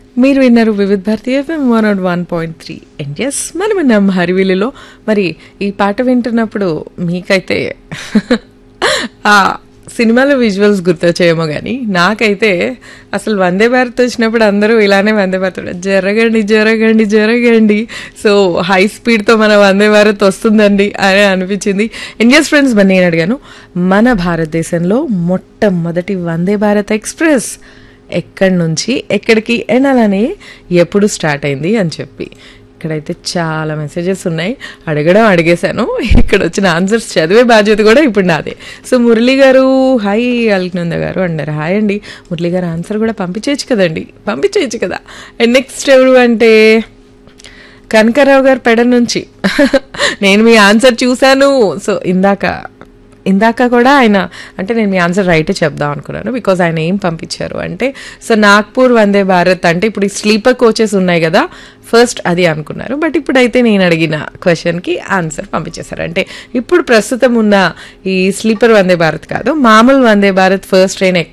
మీరు విన్నారు Vividh Bharati FM one nought one point three and S మనం విన్నాం హరివిల్లులో మరి ఈ పాట వింటున్నప్పుడు మీకైతే ఆ సినిమాలో విజువల్స్ గుర్తొచ్చేమో కానీ నాకైతే అసలు వందే భారత్ వచ్చినప్పుడు అందరూ ఇలానే వందే భారత్ జరగండి జరగండి జరగండి సో హై స్పీడ్తో మన వందే భారత్ వస్తుందండి అని అనిపించింది ఇండియస్ ఫ్రెండ్స్ మరి నేను అడిగాను మన భారతదేశంలో మొట్టమొదటి వందే భారత్ ఎక్స్ప్రెస్ ఎక్కడి నుంచి ఎక్కడికి అండ్ అలానే ఎప్పుడు స్టార్ట్ అయింది అని చెప్పి ఇక్కడైతే చాలా మెసేజెస్ ఉన్నాయి అడగడం అడిగేశాను ఇక్కడ వచ్చిన ఆన్సర్స్ చదివే బాధ్యత కూడా ఇప్పుడు నాదే సో మురళి గారు హాయ్ అల్కనంద గారు అన్నారు హాయ్ అండి మురళి గారు ఆన్సర్ కూడా పంపించేయచ్చు కదండి పంపించేయచ్చు కదా అండ్ నెక్స్ట్ ఎవరు అంటే కనకరావు గారు పెడ నుంచి నేను మీ ఆన్సర్ చూశాను సో ఇందాక ఇందాక కూడా ఆయన అంటే నేను మీ ఆన్సర్ రైటే చెప్దాం అనుకున్నాను బికాజ్ ఆయన ఏం పంపించారు అంటే సో నాగ్పూర్ వందే భారత్ అంటే ఇప్పుడు ఈ స్లీపర్ కోచెస్ ఉన్నాయి కదా ఫస్ట్ అది అనుకున్నారు బట్ ఇప్పుడైతే నేను అడిగిన క్వశ్చన్కి ఆన్సర్ పంపించేశారు అంటే ఇప్పుడు ప్రస్తుతం ఉన్న ఈ స్లీపర్ వందే భారత్ కాదు మామూలు వందే భారత్ ఫస్ట్ ట్రైన్